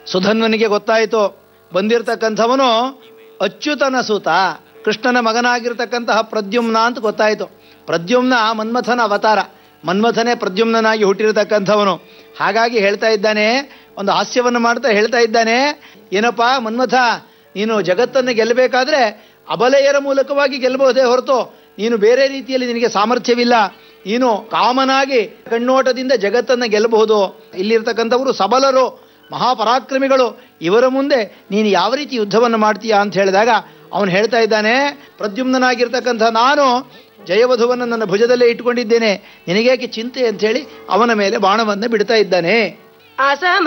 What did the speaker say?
ಸುಧನ್ವನಿಗೆ ಗೊತ್ತಾಯಿತು ಬಂದಿರತಕ್ಕಂಥವನು ಅಚ್ಯುತನ ಸೂತ ಕೃಷ್ಣನ ಮಗನಾಗಿರ್ತಕ್ಕಂತಹ ಪ್ರದ್ಯುಮ್ನ ಅಂತ ಗೊತ್ತಾಯಿತು ಪ್ರದ್ಯುಮ್ನ ಮನ್ಮಥನ ಅವತಾರ ಮನ್ಮಥನೇ ಪ್ರದ್ಯುಮ್ನಾಗಿ ಹುಟ್ಟಿರತಕ್ಕಂಥವನು ಹಾಗಾಗಿ ಹೇಳ್ತಾ ಇದ್ದಾನೆ ಒಂದು ಹಾಸ್ಯವನ್ನು ಮಾಡ್ತಾ ಹೇಳ್ತಾ ಇದ್ದಾನೆ ಏನಪ್ಪಾ ಮನ್ಮಥ ನೀನು ಜಗತ್ತನ್ನು ಗೆಲ್ಲಬೇಕಾದ್ರೆ ಅಬಲೆಯರ ಮೂಲಕವಾಗಿ ಗೆಲ್ಲಬಹುದೇ ಹೊರತು ನೀನು ಬೇರೆ ರೀತಿಯಲ್ಲಿ ನಿನಗೆ ಸಾಮರ್ಥ್ಯವಿಲ್ಲ ನೀನು ಕಾಮನಾಗಿ ಕಣ್ಣೋಟದಿಂದ ಜಗತ್ತನ್ನು ಗೆಲ್ಲಬಹುದು ಇಲ್ಲಿರ್ತಕ್ಕಂಥವರು ಸಬಲರು ಮಹಾಪರಾಕ್ರಮಿಗಳು ಇವರ ಮುಂದೆ ನೀನು ಯಾವ ರೀತಿ ಯುದ್ಧವನ್ನು ಮಾಡ್ತೀಯಾ ಅಂತ ಹೇಳಿದಾಗ ಅವನು ಹೇಳ್ತಾ ಇದ್ದಾನೆ ಪ್ರದ್ಯುಮ್ನಾಗಿರ್ತಕ್ಕಂಥ ನಾನು ಜಯವಧುವನ್ನು ನನ್ನ ಭುಜದಲ್ಲೇ ಇಟ್ಕೊಂಡಿದ್ದೇನೆ ನಿನಗೇಕೆ ಚಿಂತೆ ಅಂತ ಹೇಳಿ ಅವನ ಮೇಲೆ ಬಾಣವನ್ನು ಬಿಡ್ತಾ ಇದ್ದಾನೆ ಅಸಮ